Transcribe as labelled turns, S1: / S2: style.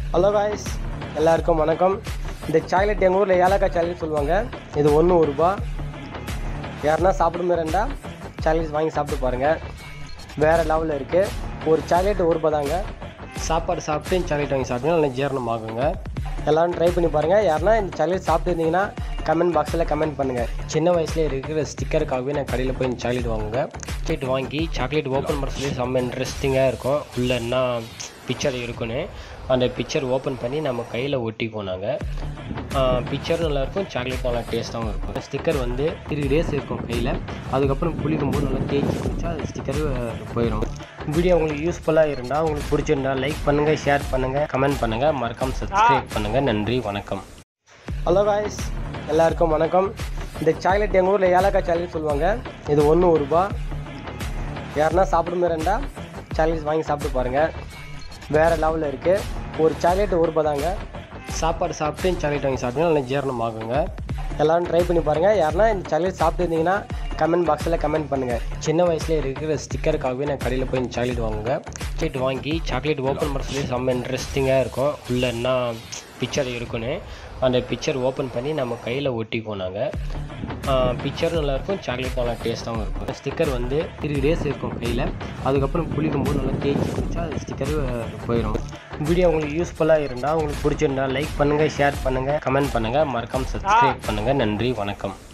S1: hello guys எல்லாருக்கும் வணக்கம் இந்த சாக்லேட் எங்கள் ஊரில் ஏலக்காய் சாக்லேட் சொல்லுவாங்க இது ஒன்று ஒரு ரூபா யாருன்னா சாப்பிட மாதிரிண்டா சாக்லேட் வாங்கி சாப்பிட்டு பாருங்கள் வேறு லெவலில் இருக்குது ஒரு சாக்லேட் ஒரு ரூபா தாங்க சாப்பாடு சாப்பிட்டு இந்த சாக்லேட் வாங்கி சாப்பிட்டீங்கன்னா நல்லா ஜீரணம் ஆகுங்க எல்லோரும் ட்ரை பண்ணி பாருங்கள் யாருன்னா இந்த சாக்லேட் சாப்பிட்டு இருந்தீங்கன்னா கமெண்ட் பாக்ஸில் கமெண்ட் பண்ணுங்கள் சின்ன வயசுலேயே இருக்கிற ஸ்டிக்கருக்காகவே நான் கடையில் போய் இந்த சாக்லேட் வாங்குங்க சாக்லேட் வாங்கி சாக்லேட் ஓப்பன் பண்ண சொல்லி செம்ம இன்ட்ரெஸ்டிங்காக இருக்கும் உள்ள என்ன பிக்சர் இருக்குன்னு அந்த பிக்சர் ஓப்பன் பண்ணி நம்ம கையில் ஒட்டிக்குவோம் நாங்கள் பிக்சர் நல்லாயிருக்கும் சாக்லேட் நல்லா டேஸ்ட்டாகவும் இருக்கும் ஸ்டிக்கர் வந்து த்ரீ டேஸ் இருக்கும் கையில் அதுக்கப்புறம் குளிக்கும் போது நல்லா தேய்ச்சி குளிச்சா அது ஸ்டிக்கர் போயிடும் வீடியோ உங்களுக்கு யூஸ்ஃபுல்லாக இருந்தால் உங்களுக்கு பிடிச்சிருந்தா லைக் பண்ணுங்கள் ஷேர் பண்ணுங்கள் கமெண்ட் பண்ணுங்கள் மறக்காம சப்ஸ்கிரைப் பண்ணுங்கள் நன்றி வணக்கம் ஹலோ காய்ஸ் எல்லாருக்கும் வணக்கம் இந்த சாக்லேட் எங்கள் ஊரில் ஏலக்காய் சாக்லேட் சொல்லுவாங்க இது ஒன்று ஒரு ரூபா யாருன்னா சாப்பிட மாதிரி இருந்தால் சாக்லேட் வாங்கி சாப்பிட்டு பாருங்கள் வேறு லெவலில் இருக்குது ஒரு சாக்லேட் ஒரு ரூபா தாங்க சாப்பாடு சாப்பிட்டு இந்த சாக்லேட் வாங்கி சாப்பிட்டீங்கன்னா நல்லா ஜீரணம் ஆகுங்க எல்லோரும் ட்ரை பண்ணி பாருங்கள் யாருன்னா இந்த சாக்லேட் சாப்பிட்டு இருந்தீங்கன்னா கமெண்ட் பாக்ஸில் கமெண்ட் பண்ணுங்கள் சின்ன வயசுலேயே இருக்கிற ஸ்டிக்கருக்காகவே நான் கடையில் போய் இந்த சாக்லேட் வாங்குங்க சாக்லேட் வாங்கி சாக்லேட் ஓப்பன் பண்ண சொல்லி செம்ம இன்ட்ரெஸ்டிங்காக இருக்கும் உள்ள என்ன பிக்சர் இருக்குன்னு அந்த பிக்சர் ஓப்பன் பண்ணி நம்ம கையில் ஒட்டிக்குவோம் நாங்கள் பிக்சர் நல்லாயிருக்கும் சாக்லேட் நல்லா டேஸ்ட்டாகவும் இருக்கும் ஸ்டிக்கர் வந்து த்ரீ டேஸ் இருக்கும் கையில் அதுக்கப்புறம் குளிக்கும் போது நல்லா தேய்ச்சி குளிச்சா அது ஸ்டிக்கர் போயிடும் வீடியோ உங்களுக்கு யூஸ்ஃபுல்லாக இருந்தால் உங்களுக்கு பிடிச்சிருந்தா லைக் பண்ணுங்கள் ஷேர் பண்ணுங்கள் கமெண்ட் பண்ணுங்கள் மறக்காம சப்ஸ்கிரைப் பண்ணுங்கள் நன்றி வணக்கம்